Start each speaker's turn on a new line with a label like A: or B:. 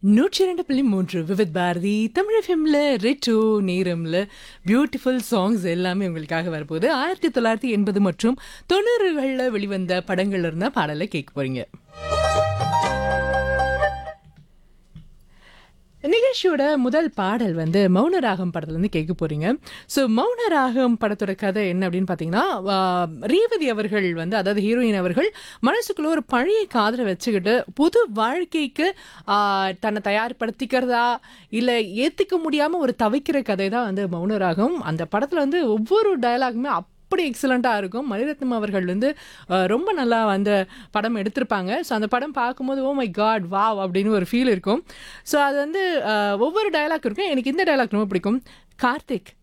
A: நூற்றி இரண்டு புள்ளி மூன்று விவித் பாரதி தமிழ் எஃப்எம்ல ரெட்டோ நேரம்ல பியூட்டிஃபுல் சாங்ஸ் எல்லாமே உங்களுக்காக வரப்போகுது ஆயிரத்தி தொள்ளாயிரத்தி எண்பது மற்றும் தொண்ணூறுகளில் வெளிவந்த படங்கள்ல இருந்த பாடலை கேட்க போறீங்க நிகழ்ச்சியோட முதல் பாடல் வந்து மௌனராகம் படத்துலேருந்து கேட்க போறீங்க ஸோ மௌனராகம் படத்தோட கதை என்ன அப்படின்னு பார்த்தீங்கன்னா ஆ, ரேவதி அவர்கள் வந்து அதாவது ஹீரோயின் அவர்கள் மனசுக்குள்ள ஒரு பழைய காதலை வச்சுக்கிட்டு புது வாழ்க்கைக்கு ஆ, தன்னை தயார்படுத்திக்கிறதா இல்லை ஏற்றுக்க முடியாமல் ஒரு தவிக்கிற கதை தான் வந்து மௌனராகம் அந்த படத்தில் வந்து ஒவ்வொரு டயலாகுமே அப்படி எக்ஸலண்ட்டாக இருக்கும் மணிரத்னம் அவர்கள் வந்து அஹ், ரொம்ப நல்லா அந்த படம் எடுத்திருப்பாங்க ஸோ அந்த படம் பார்க்கும்போது ஓ மை காட் வாவ் அப்படின்னு ஒரு ஃபீல் இருக்கும் ஸோ அது வந்து அஹ், ஒவ்வொரு டயலாக் இருக்கும் எனக்கு இந்த டயலாக் ரொம்ப பிடிக்கும் கார்த்திக்